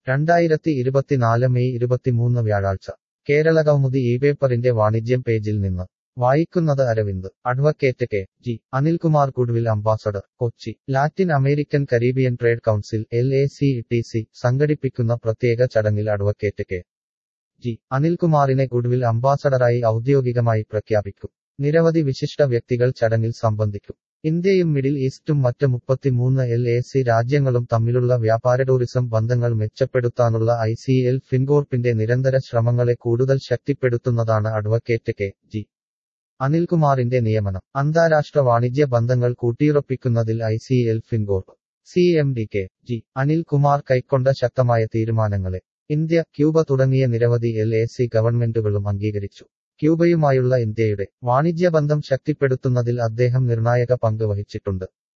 രണ്ടായിരത്തി ഇരുപത്തിനാല് മെയ് ഇരുപത്തിമൂന്ന് വ്യാഴാഴ്ച കേരളകൗമുദി ഈ പേപ്പറിന്റെ വാണിജ്യം പേജിൽ നിന്ന് വായിക്കുന്നത് Aravind advocate K G Anilkumar goodwill ambassador Kochi Latin American Caribbean trade council L A C T C സംഘടിപ്പിക്കുന്ന പ്രത്യേക ചടങ്ങിൽ അഡ്വക്കേറ്റ് കെ ജി അനിൽകുമാറിനെ ഗുഡ്വിൽ അംബാസഡറായി ഔദ്യോഗികമായി പ്രഖ്യാപിക്കും നിരവധി വിശിഷ്ട വ്യക്തികൾ ചടങ്ങിൽ സംബന്ധിക്കും ഇന്ത്യയും മിഡിൽ ഈസ്റ്റും മറ്റ് മുപ്പത്തിമൂന്ന് എൽ എ സി രാജ്യങ്ങളും തമ്മിലുള്ള വ്യാപാര ടൂറിസം ബന്ധങ്ങൾ മെച്ചപ്പെടുത്താനുള്ള ഐ സി എൽ ഫിൻകോർപ്പിന്റെ നിരന്തര ശ്രമങ്ങളെ കൂടുതൽ ശക്തിപ്പെടുത്തുന്നതാണ് അഡ്വക്കേറ്റ് കെ ജി അനിൽകുമാറിന്റെ നിയമനം അന്താരാഷ്ട്ര വാണിജ്യ ബന്ധങ്ങൾ കൂട്ടിയുറപ്പിക്കുന്നതിൽ I C L Fincorp C M D K G Anilkumar കൈക്കൊണ്ട ശക്തമായ തീരുമാനങ്ങളെ ഇന്ത്യ ക്യൂബ തുടങ്ങിയ നിരവധി എൽ എ സി ഗവൺമെന്റുകളും അംഗീകരിച്ചു ക്യൂബയുമായുള്ള ഇന്ത്യയുടെ വാണിജ്യബന്ധം ശക്തിപ്പെടുത്തുന്നതിൽ അദ്ദേഹം നിർണായക പങ്ക് വഹിച്ചിട്ടുണ്ട്